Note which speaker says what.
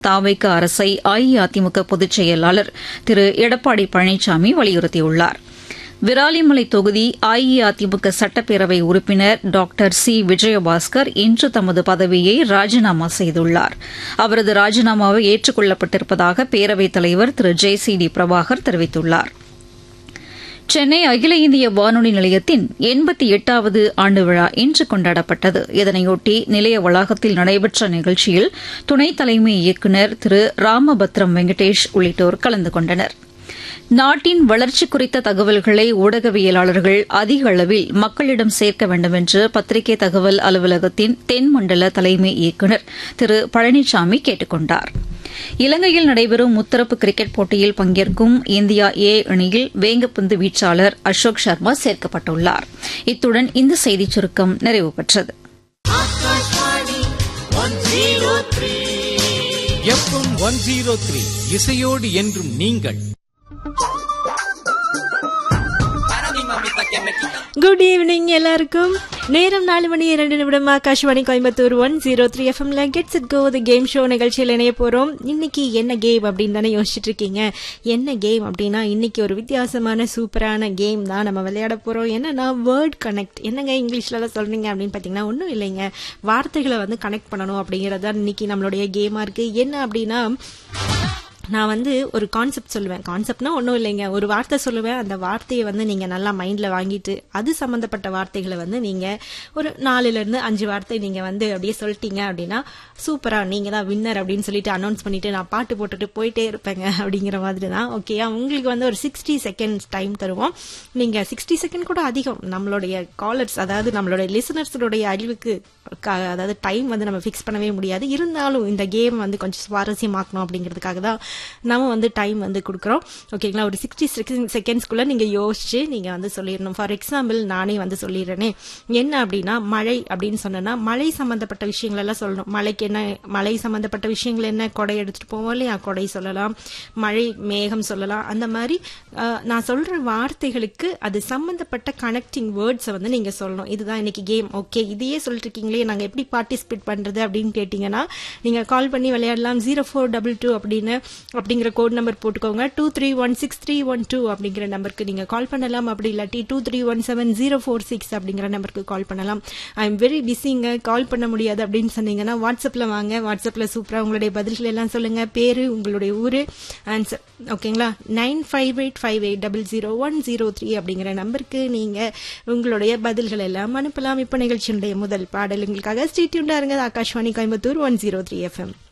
Speaker 1: தாவைக்க அரசை அஇஅதிமுக பொதுச் செயலாளர் திரு எடப்பாடி பழனிசாமி வலியுறுத்தியுள்ளார் விராலிமலை தொகுதி அஇஅதிமுக சட்டப்பேரவை உறுப்பினர் டாக்டர் சி விஜயபாஸ்கர் இன்று தமது பதவியை ராஜினாமா செய்துள்ளார் அவரது ராஜினாமாவை ஏற்றுக் கொள்ளப்பட்டிருப்பதாக பேரவைத் தலைவர் திரு ஜே சி டி பிரபாகர் தெரிவித்துள்ளார் சென்னை அகில இந்திய வானொலி நிலையத்தின் எண்பத்தி எட்டாவது ஆண்டு விழா இன்று கொண்டாடப்பட்டது இதனையொட்டி நிலைய வளாகத்தில் நடைபெற்ற நிகழ்ச்சியில் துணைத் தலைமை இயக்குநர் திரு ராமபத்ரம் வெங்கடேஷ் உள்ளிட்டோர் கலந்து கொண்டனர் நாட்டின் வளர்ச்சி குறித்த தகவல்களை ஊடகவியலாளர்கள் அதிக அளவில் மக்களிடம் சேர்க்க வேண்டும் என்று பத்திரிகை தகவல் அலுவலகத்தின் தென்மண்டல தலைமை இயக்குநர் திரு பழனிசாமி கேட்டுக் கொண்டார் இலங்கையில் நடைபெறும் முத்தரப்பு கிரிக்கெட் போட்டியில் பங்கேற்கும் இந்தியா ஏ அணியில் வேங்கப்பந்து வீச்சாளர் அசோக் சர்மா சேர்க்கப்பட்டுள்ளார் இத்துடன் இந்த செய்திச் சுருக்கம் நிறைவு பெற்றது
Speaker 2: எஃப்எம் ஒன் ஜீரோ த்ரீ இசையோடு என்றும் நீங்கள்
Speaker 3: குட் ஈவினிங் எல்லாருக்கும் நேரம் நாலு மணி இரண்டு நிமிடம் Akashvani Coimbatore one zero three எஃப்எம்ல gets it go the game show நிகழ்ச்சியில் இணைய போறோம் இன்னைக்கு என்ன கேம் அப்படின்னு தானே யோசிச்சுட்டு இருக்கீங்க என்ன கேம் அப்படின்னா இன்னைக்கு ஒரு வித்தியாசமான சூப்பரான கேம் தான் நம்ம விளையாட போறோம் என்னன்னா வேர்ட் கனெக்ட் என்னங்க இங்கிலீஷ்ல சொல்றீங்க அப்படின்னு பாத்தீங்கன்னா ஒன்றும் இல்லைங்க வார்த்தைகளை வந்து கனெக்ட் பண்ணணும் அப்படிங்கிறது தான் இன்னைக்கு நம்மளுடைய கேமா இருக்கு என்ன அப்படின்னா நான் வந்து ஒரு கான்செப்ட் சொல்லுவேன் கான்செப்ட்னா ஒன்றும் இல்லைங்க ஒரு வார்த்தை சொல்லுவேன் அந்த வார்த்தையை வந்து நீங்கள் நல்லா மைண்டில் வாங்கிட்டு அது சம்மந்தப்பட்ட வார்த்தைகளை வந்து நீங்கள் ஒரு நாலுலேருந்து அஞ்சு வார்த்தை நீங்கள் வந்து அப்படியே சொல்லிட்டீங்க அப்படின்னா சூப்பராக நீங்கள் தான் வின்னர் அப்படின்னு சொல்லிட்டு அனௌன்ஸ் பண்ணிட்டு நான் பாட்டு போட்டுட்டு போயிட்டே இருப்பேங்க அப்படிங்கிற மாதிரி தான் ஓகேயா உங்களுக்கு வந்து ஒரு சிக்ஸ்டி செகண்ட்ஸ் டைம் தருவோம் நீங்கள் சிக்ஸ்டி செகண்ட் கூட அதிகம் நம்மளுடைய காலர்ஸ் அதாவது நம்மளுடைய லிசனர்ஸுடைய அறிவுக்கு க- அதாவது டைம் வந்து நம்ம ஃபிக்ஸ் பண்ணவே முடியாது இருந்தாலும் இந்த கேம் வந்து கொஞ்சம் சுவாரஸ்யமாக்கணும் அப்படிங்கிறதுக்காக தான் நம்ம வந்து டைம் வந்து கொடுக்குறோம் ஓகேங்களா ஒரு சிக்ஸ்டி செகண்ட்ஸ்க்குள்ள நீங்க யோசிச்சு நீங்க வந்து சொல்லிடணும் ஃபார் எக்ஸாம்பிள் நானே வந்து சொல்லிடுறேனே என்ன அப்படின்னா மழை அப்படின்னு சொன்னேன்னா மழை சம்பந்தப்பட்ட விஷயங்கள் எல்லாம் சொல்லணும் மழைக்கு என்ன மழை சம்பந்தப்பட்ட விஷயங்கள் என்ன கொடை எடுத்துட்டு போவோம் இல்லையா கொடை சொல்லலாம் மழை மேகம் சொல்லலாம் அந்த மாதிரி அஹ், நான் சொல்ற வார்த்தைகளுக்கு அது சம்பந்தப்பட்ட கனெக்டிங் வேர்ட்ஸை வந்து நீங்க சொல்லணும் இதுதான் இன்னைக்கு கேம் ஓகே இதையே சொல்லிட்டு இருக்கீங்களே நாங்க எப்படி பார்ட்டிசிபேட் பண்றது அப்படின்னு கேட்டீங்கன்னா நீங்க கால் பண்ணி விளையாடலாம் ஜீரோ ஃபோர் டபுள் டூ அப்படின்னு அப்படிங்கிற கோட் நம்பர் போட்டுக்கோங்க two three one six three one two அப்படிங்கிற நம்பருக்கு நீங்க கால் பண்ணலாம் அப்படி இல்லாட்டி two three one seven zero four six அப்படிங்கிற நம்பருக்கு கால் பண்ணலாம் ஐ எம் வெரி பிஸிங்க கால் பண்ண முடியாது அப்படின்னு சொன்னீங்கன்னா வாட்ஸ்அப்ல வாங்க வாட்ஸ்அப்ல சூப்பரா உங்களுடைய பதில்கள் எல்லாம் சொல்லுங்க பேரு உங்களுடைய ஊரு ஆன்சர் ஓகேங்களா nine five eight five eight double zero one zero three அப்படிங்கிற நம்பருக்கு நீங்க உங்களுடைய பதில்கள் எல்லாம் அனுப்பலாம் இப்ப நிகழ்ச்சியினுடைய முதல் பாடல் உங்களுக்காக ஸ்டேட்யூண்டா இருங்க Akashvani Coimbatore one zero three FM